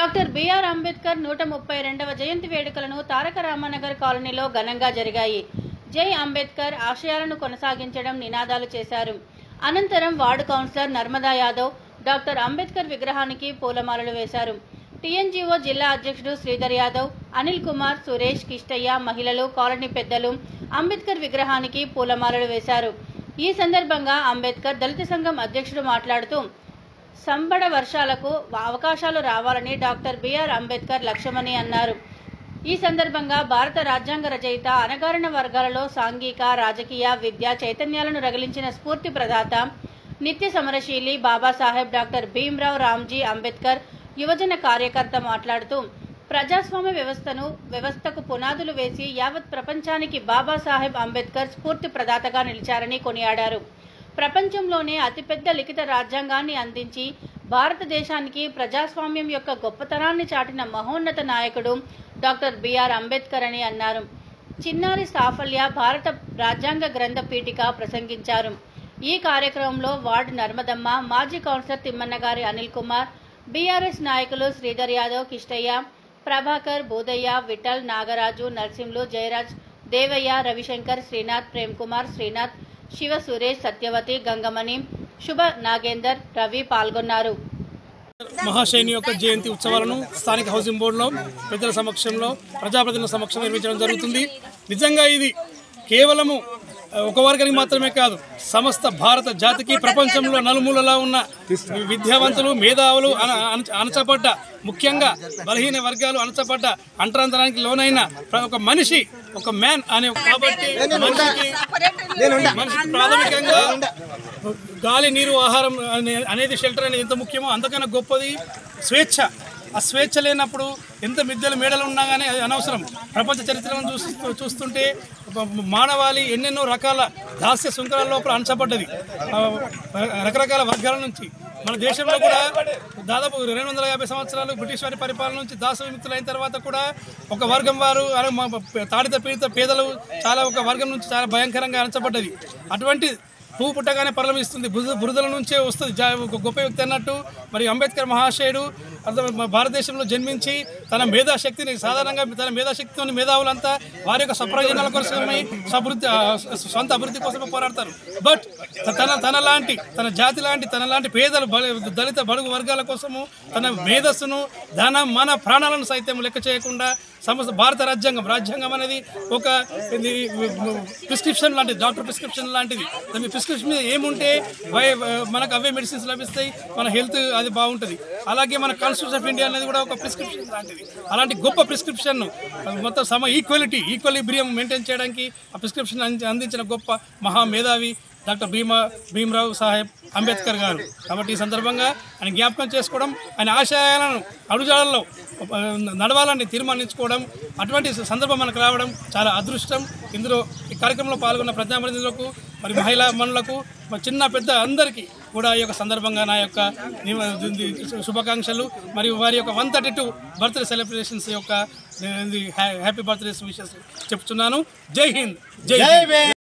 doctor BR Ambedkar నూట ముప్పై రెండవ జయంతి వేడుకలను తారక రామానగర్ కాలనీలో ఘనంగా జరిగాయి జై అంబేద్కర్ ఆశయాలను కొనసాగించడం నినాదాలు చేశారు అనంతరం ward councillor Narmada Yadav doctor Ambedkar విగ్రహానికి పూలమాలలు వేశారు టీఎన్జీఓ జిల్లా అధ్యక్షుడు శ్రీధర్ యాదవ్ అనిల్ కుమార్ సురేష్ కిష్టయ్య మహిళలు కాలనీ పెద్దలు అంబేద్కర్ విగ్రహానికి పూలమాలలు వేశారు ఈ సందర్భంగా అంబేద్కర్ దళిత సంఘం అధ్యక్షుడు మాట్లాడుతూ సంబడ వర్షాలకు అవకాశాలు రావాలని డాక్టర్ బిఆర్ అంబేద్కర్ లక్ష్యమని అన్నారు ఈ సందర్భంగా భారత రాజ్యాంగ రచయిత అణగారిన వర్గాలలో సాంఘిక రాజకీయ విద్య చైతన్యాలను రగిలించిన స్ఫూర్తి ప్రదాత నిత్య సమరశీలి బాబాసాహెబ్ డాక్టర్ భీమ్రావ్ రామ్జీ అంబేద్కర్ యువజన కార్యకర్త మాట్లాడుతూ ప్రజాస్వామ్య వ్యవస్థను వ్యవస్థకు పునాదులు వేసి యావత్ ప్రపంచానికి బాబాసాహెబ్ అంబేద్కర్ స్ఫూర్తి ప్రదాతగా నిలిచారని కొనియాడారు ప్రపంచంలోనే అతిపెద్ద లిఖిత రాజ్యాంగాన్ని అందించి భారతదేశానికి ప్రజాస్వామ్యం యొక్క గొప్పతనాన్ని చాటిన మహోన్నత నాయకుడు డాక్టర్ బిఆర్ అంబేద్కర్ అని అన్నారు చిన్నారి సాఫల్య భారత రాజ్యాంగ గ్రంథ పీఠిక ప్రసంగించారు ఈ కార్యక్రమంలో వార్డు నర్మదమ్మ మాజీ కౌన్సిలర్ తిమ్మన్న గారి అనిల్ కుమార్ బీఆర్ఎస్ నాయకులు శ్రీధర్ యాదవ్ కిష్టయ్య ప్రభాకర్ బోధయ్య విఠల్ నాగరాజు నర్సింలు జయరాజ్ దేవయ్య రవిశంకర్ శ్రీనాథ్ ప్రేమ్ కుమార్ శ్రీనాథ్ శివ సురేష్ సత్యవతి గంగమణి శుభ నాగేందర్ రవి పాల్గొన్నారు మహాశైని యొక్క జయంతి ఉత్సవాలను స్థానిక హౌసింగ్ బోర్డులో పెద్దల సమక్షంలో ప్రజాప్రతినిధుల సమక్షంలో నిర్వహించడం జరుగుతుంది నిజంగా ఇది కేవలము ఆ, ఒక వర్గానికి మాత్రమే కాదు సమస్త భారత జాతికి ప్రపంచంలో నలుమూలలా ఉన్న విద్యావంతులు మేధావులు అన- అణ- అణచబడ్డ ముఖ్యంగా బలహీన వర్గాలు అణచబడ్డ అంటరాంతరానికి లోనైన ప్ర- ఒక మనిషి ఒక మ్యాన్ అనే కాబట్టి మనిషికి మనిషికి ప్రాథమికంగా గాలి నీరు ఆహారం అనే- అనేది షెల్టర్ అనేది ఎంత ముఖ్యమో అంతకన్నా గొప్పది స్వేచ్ఛ ఆ స్వేచ్ఛ లేనప్పుడు ఎంత మిద్దెలు మేడలు ఉన్నా కానీ అది అనవసరం ప్రపంచ చరిత్రను చూస్తూ చూస్తుంటే ఒక మానవాళి ఎన్నెన్నో రకాల దాస్య శృంఖలాల లోపల అణచబడ్డది ఆ, రకరకాల వర్గాల నుంచి మన దేశంలో కూడా దాదాపు రెండు వందల యాభై సంవత్సరాలు బ్రిటిష్ వారి పరిపాలన నుంచి దాస విముక్తులైన తర్వాత కూడా ఒక వర్గం వారు అరే మా తాడిత పీడిత పేదలు చాలా ఒక వర్గం నుంచి చాలా భయంకరంగా అణచబడ్డది అటువంటి పువ్వు పుట్టగానే పరిణమిస్తుంది బురద బురదల నుంచే వస్తుంది జా- ఒక గొప్ప వ్యక్తి అన్నట్టు మరి అంబేద్కర్ మహాశయుడు అర్థం మన భారతదేశంలో జన్మించి తన మేధాశక్తిని సాధారణంగా తన మేధాశక్తిని మేధావులంతా వారి యొక్క స్వప్రయోజనాల కోసమై సమృద్ధి ఆ, సొంత అభివృద్ధి కోసమే పోరాడతారు బట్ తన తన లాంటి తన జాతి లాంటి తన లాంటి పేదలు బల- దళిత బడుగు వర్గాల కోసము తన మేధస్సును ధన మన ప్రాణాలను సైతం లెక్క చేయకుండా సమస్త భారత రాజ్యాంగం రాజ్యాంగం అనేది ఒక ఇది ప్రిస్క్రిప్షన్ లాంటిది డాక్టర్ ప్రిస్క్రిప్షన్ లాంటిది దాని ప్రిస్క్రిప్షన్ మీద ఏముంటే వై- మనకు అవే మెడిసిన్స్ లభిస్తాయి మన హెల్త్ అది బాగుంటుంది అలాగే మన కాన్స్టిట్యూషన్ ఆఫ్ ఇండియా అనేది కూడా ఒక ప్రిస్క్రిప్షన్ లాంటిది అలాంటి గొప్ప ప్రిస్క్రిప్షన్ మొత్తం సమ ఈక్వాలిటీ ఈక్వలిబ్రియం మెయింటైన్ చేయడానికి ఆ ప్రిస్క్రిప్షన్ అందించిన గొప్ప మహా మేధావి డాక్టర్ భీమా భీమరావు సాహెబ్ అంబేద్కర్ గారు కాబట్టి ఈ సందర్భంగా ఆయన జ్ఞాపకం చేసుకోవడం ఆయన ఆశయాలను అడుగుజాడల్లో ఆ, నడవాలని తీర్మానించుకోవడం అటువంటి సందర్భం మనకు రావడం చాలా అదృష్టం ఇందులో ఈ కార్యక్రమంలో పాల్గొన్న ప్రజాప్రతినిధులకు మరి మహిళా మనులకు మరి చిన్న పెద్ద అందరికీ కూడా ఈ యొక్క సందర్భంగా నా యొక్క నివ- ది- శుభాకాంక్షలు మరియు వారి యొక్క one thirty two birthday celebrations యొక్క హ్యాపీ బర్త్డే విషెస్ చెప్తున్నాను జై హింద్ జై హింద్